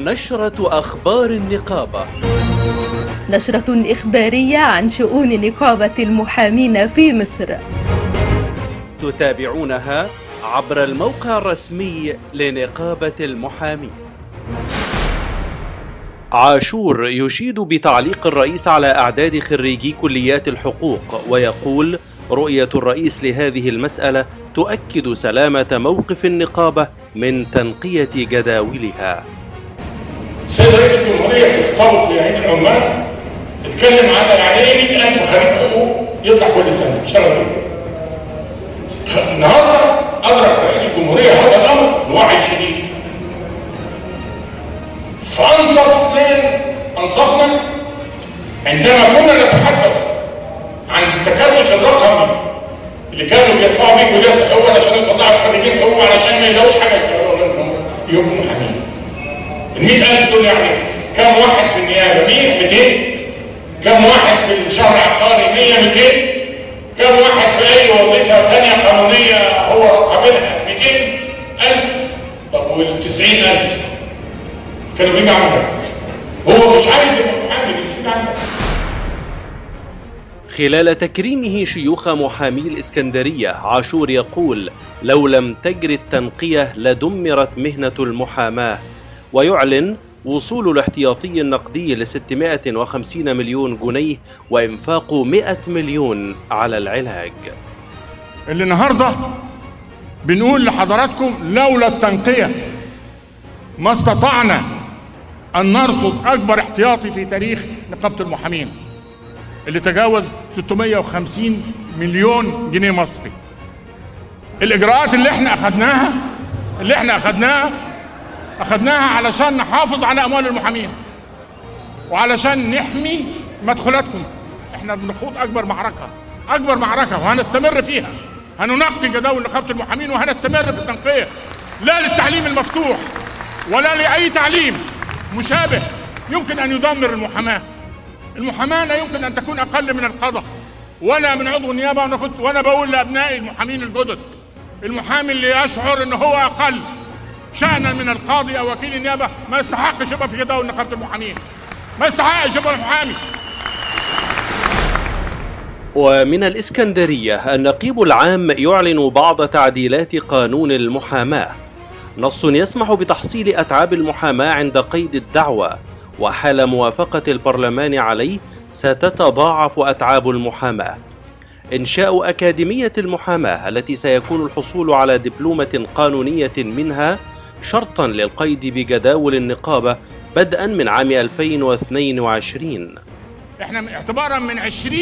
نشرة أخبار النقابة نشرة إخبارية عن شؤون نقابة المحامين في مصر تتابعونها عبر الموقع الرسمي لنقابة المحامين عاشور يشيد بتعليق الرئيس على أعداد خريجي كليات الحقوق ويقول رؤية الرئيس لهذه المسألة تؤكد سلامة موقف النقابة من تنقية جداولها السيد رئيس الجمهورية في خطابه في عيد العمال اتكلم عن يعني 100000 خريج حقوق يطلع كل سنة اشتغل النهارده أدرك رئيس الجمهورية هذا الأمر بوعي شديد فأنصف لين أنصفنا عندما كنا نتحدث عن التكدس الرقمي اللي كانوا بيدفعوا بيه كليات الحقوق علشان يطلعوا خريجين حقوق علشان ما يلاقوش حاجه يبقوا محامين. ال 100000 دول يعني كم واحد في النيابه؟ 100 200 كم واحد في الشهر العقاري 100 200 كم واحد في اي وظيفه ثانيه قانونيه هو قابلها 200000 طب وال 90000 كانوا بيجوا عندك هو مش عايز يبقى محامي بيستفيد عنك خلال تكريمه شيوخ محامي الإسكندرية عاشور يقول لو لم تجري التنقية لدمرت مهنة المحاماة ويعلن وصول الاحتياطي النقدي ل 650 مليون جنيه وإنفاق 100 مليون على العلاج اللي النهارده بنقول لحضراتكم لولا التنقية ما استطعنا أن نرصد أكبر احتياطي في تاريخ نقابة المحامين اللي تجاوز 650 مليون جنيه مصري الاجراءات اللي احنا اخذناها اللي احنا اخذناها اخذناها علشان نحافظ على اموال المحامين وعلشان نحمي مدخولاتكم احنا بنخوض اكبر معركه اكبر معركه وهنستمر فيها هننقي جداول نقابه المحامين وهنستمر في التنقيه لا للتعليم المفتوح ولا لاي تعليم مشابه يمكن ان يدمر المحاماه المحاماه لا يمكن ان تكون اقل من القضاء ولا من عضو النيابه وانا كنت وانا بقول لابنائي المحامين الجدد المحامي اللي يشعر ان هو اقل شانا من القاضي او وكيل النيابه ما يستحقش يبقى في جداول نقابه المحامين ما يستحقش يبقى محامي ومن الإسكندرية النقيب العام يعلن بعض تعديلات قانون المحاماة نص يسمح بتحصيل أتعاب المحاماة عند قيد الدعوة وحال موافقة البرلمان عليه ستتضاعف أتعاب المحاماة. إنشاء أكاديمية المحاماة التي سيكون الحصول على دبلومة قانونية منها شرطا للقيد بجداول النقابة بدءا من عام 2022 احنا اعتبارا من 20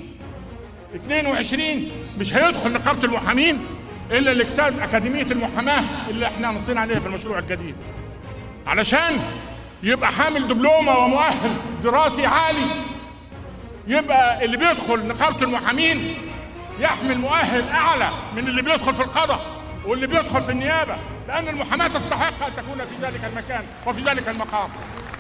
22 مش هيدخل نقابة المحامين الا اللي اجتاز اكاديمية المحاماة اللي احنا نصينا عليها في المشروع الجديد علشان يبقى حامل دبلومة ومؤهل دراسي عالي يبقى اللي بيدخل نقابة المحامين يحمل مؤهل أعلى من اللي بيدخل في القضاء واللي بيدخل في النيابة لأن المحاماة تستحق أن تكون في ذلك المكان وفي ذلك المقام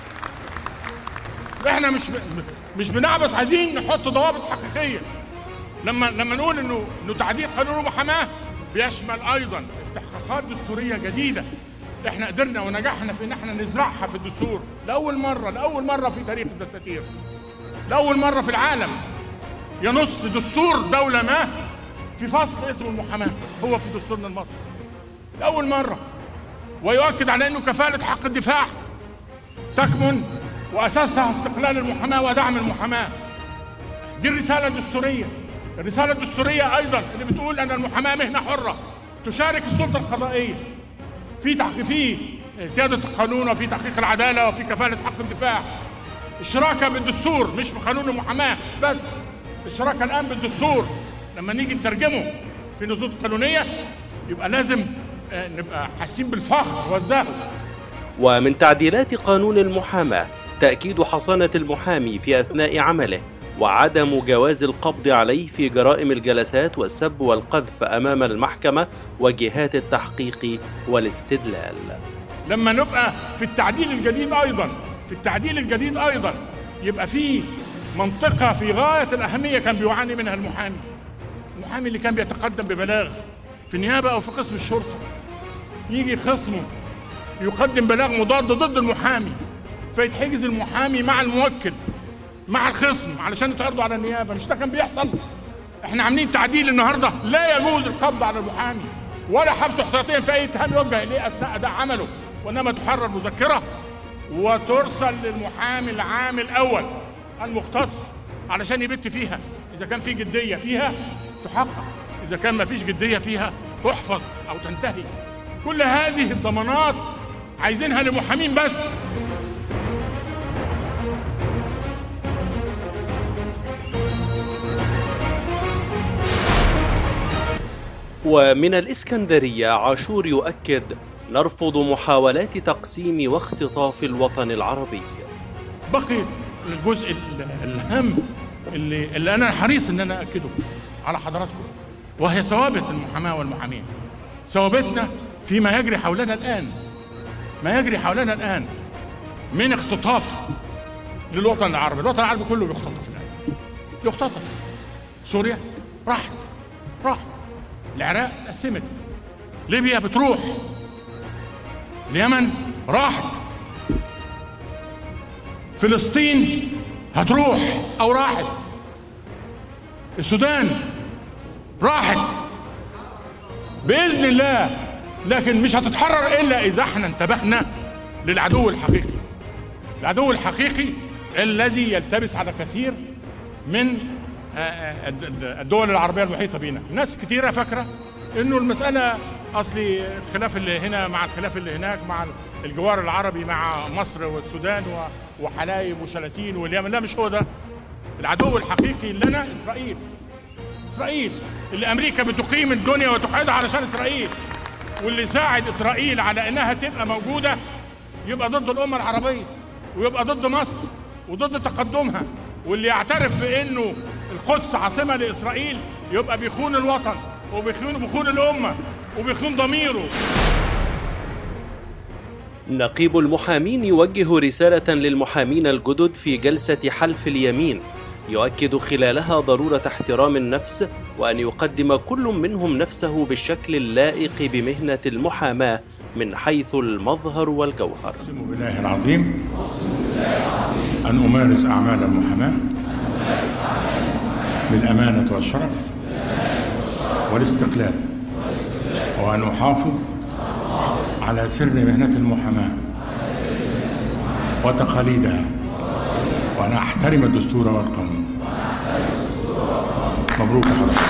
احنا مش مش بنعبس عايزين نحط ضوابط حقيقيه لما لما نقول انه انه تعديل قانون المحاماه بيشمل ايضا استحقاقات دستوريه جديده احنا قدرنا ونجحنا في ان احنا نزرعها في الدستور لاول مره لاول مره في تاريخ الدساتير لاول مره في العالم ينص دستور دوله ما في فصل اسمه المحاماه هو في دستورنا المصري لاول مره ويؤكد على انه كفاله حق الدفاع تكمن واساسها استقلال المحاماه ودعم المحاماه دي الرساله الدستوريه الرساله الدستوريه ايضا اللي بتقول ان المحاماه مهنه حره تشارك السلطه القضائيه في تحقيق في سياده القانون وفي تحقيق العداله وفي كفاله حق الدفاع الشراكه بالدستور مش في قانون المحاماه بس الشراكه الان بالدستور لما نيجي نترجمه في نصوص قانونيه يبقى لازم نبقى حاسين بالفخر والزهو ومن تعديلات قانون المحاماه تاكيد حصانه المحامي في اثناء عمله وعدم جواز القبض عليه في جرائم الجلسات والسب والقذف امام المحكمه وجهات التحقيق والاستدلال. لما نبقى في التعديل الجديد ايضا في التعديل الجديد ايضا يبقى في منطقه في غايه الاهميه كان بيعاني منها المحامي. المحامي اللي كان بيتقدم ببلاغ في النيابه او في قسم الشرطه يجي خصمه يقدم بلاغ مضاد ضد المحامي فيتحجز المحامي مع الموكل مع الخصم علشان يتعرضوا على النيابه مش ده كان بيحصل احنا عاملين تعديل النهارده لا يجوز القبض على المحامي ولا حبسه احتياطيا في اي اتهام يوجه اليه اثناء اداء عمله وانما تحرر مذكره وترسل للمحامي العام الاول المختص علشان يبت فيها اذا كان في جديه فيها تحقق اذا كان ما فيش جديه فيها تحفظ او تنتهي كل هذه الضمانات عايزينها لمحامين بس ومن الإسكندرية عاشور يؤكد نرفض محاولات تقسيم واختطاف الوطن العربي بقي الجزء ال- الهام اللي, اللي انا حريص ان انا اكده على حضراتكم وهي ثوابت المحاماه والمحامين ثوابتنا فيما يجري حولنا الان ما يجري حولنا الان من اختطاف للوطن العربي الوطن العربي كله بيختطف الان يختطف سوريا راحت راحت العراق اتقسمت ليبيا بتروح اليمن راحت فلسطين هتروح او راحت السودان راحت باذن الله لكن مش هتتحرر الا اذا احنا انتبهنا للعدو الحقيقي العدو الحقيقي الذي يلتبس على كثير من آه، آه، الد- الدول العربيه المحيطه بينا ناس كتيره فاكره انه المساله اصلي الخلاف اللي هنا مع الخلاف اللي هناك مع الجوار العربي مع مصر والسودان و- وحلايب وشلاتين واليمن لا مش هو ده العدو الحقيقي لنا اسرائيل اسرائيل اللي امريكا بتقيم الدنيا وتقعدها علشان اسرائيل واللي ساعد اسرائيل على انها تبقى موجوده يبقى ضد الامه العربيه ويبقى ضد مصر وضد تقدمها واللي يعترف بانه القدس عاصمه لاسرائيل يبقى بيخون الوطن وبيخون بيخون الامه وبيخون ضميره نقيب المحامين يوجه رسالة للمحامين الجدد في جلسة حلف اليمين يؤكد خلالها ضرورة احترام النفس وأن يقدم كل منهم نفسه بالشكل اللائق بمهنة المحاماة من حيث المظهر والجوهر أقسم بالله العظيم أن أمارس أعمال المحاماة بالأمانة والشرف والاستقلال وأن أحافظ على سر مهنة المحاماة وتقاليدها وأن أحترم الدستور والقانون مبروك يا حضرتك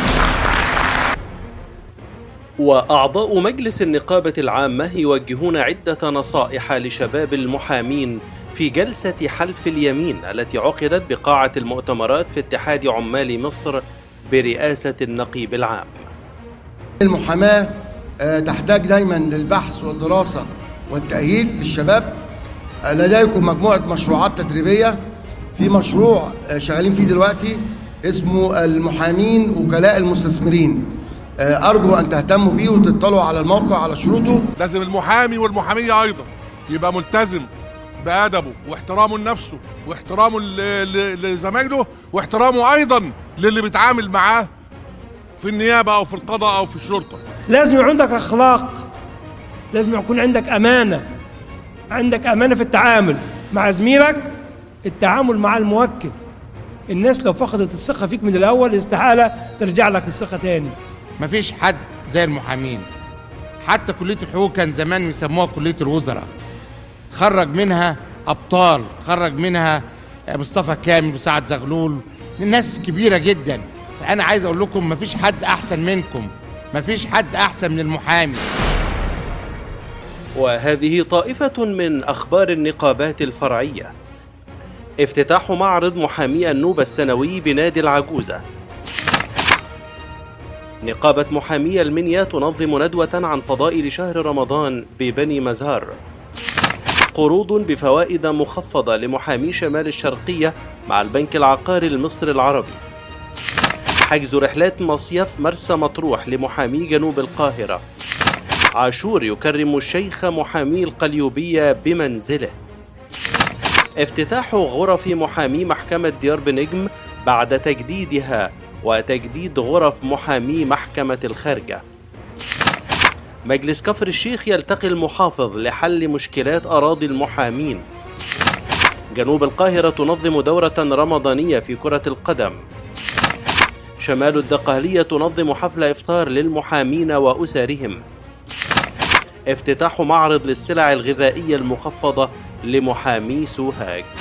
وأعضاء مجلس النقابة العامة يوجهون عدة نصائح لشباب المحامين في جلسة حلف اليمين التي عقدت بقاعة المؤتمرات في اتحاد عمال مصر برئاسة النقيب العام. المحاماة آه، تحتاج دايما للبحث والدراسة والتأهيل للشباب آه، لديكم مجموعة مشروعات تدريبية في مشروع آه، شغالين فيه دلوقتي اسمه المحامين وكلاء المستثمرين آه، أرجو أن تهتموا بيه وتطلعوا على الموقع على شروطه لازم المحامي والمحامية أيضا يبقى ملتزم بأدبه واحترامه لنفسه واحترامه ل- ل- لزمايله واحترامه أيضا للي بيتعامل معاه في النيابة أو في القضاء أو في الشرطة لازم يكون عندك اخلاق لازم يكون عندك امانه عندك امانه في التعامل مع زميلك التعامل مع الموكل الناس لو فقدت الثقه فيك من الاول استحاله ترجع لك الثقه تاني مفيش حد زي المحامين حتى كلية الحقوق كان زمان يسموها كلية الوزراء خرج منها أبطال خرج منها مصطفى كامل وسعد زغلول ناس كبيرة جدا فأنا عايز أقول لكم مفيش حد أحسن منكم مفيش حد أحسن من المحامي وهذه طائفة من أخبار النقابات الفرعية. افتتاح معرض محامي النوبة السنوي بنادي العجوزة. نقابة محامي المنيا تنظم ندوة عن فضائل شهر رمضان ببني مزار. قروض بفوائد مخفضة لمحامي شمال الشرقية مع البنك العقاري المصري العربي. حجز رحلات مصيف مرسى مطروح لمحامي جنوب القاهرة. عاشور يكرم الشيخ محامي القليوبية بمنزله افتتاح غرف محامي محكمة ديار بنجم بعد تجديدها وتجديد غرف محامي محكمة الخارجة مجلس كفر الشيخ يلتقي المحافظ لحل مشكلات أراضي المحامين جنوب القاهرة تنظم دورة رمضانية في كرة القدم شمال الدقهلية تنظم حفل إفطار للمحامين وأسرهم افتتاح معرض للسلع الغذائية المخفضة لمحامي سوهاج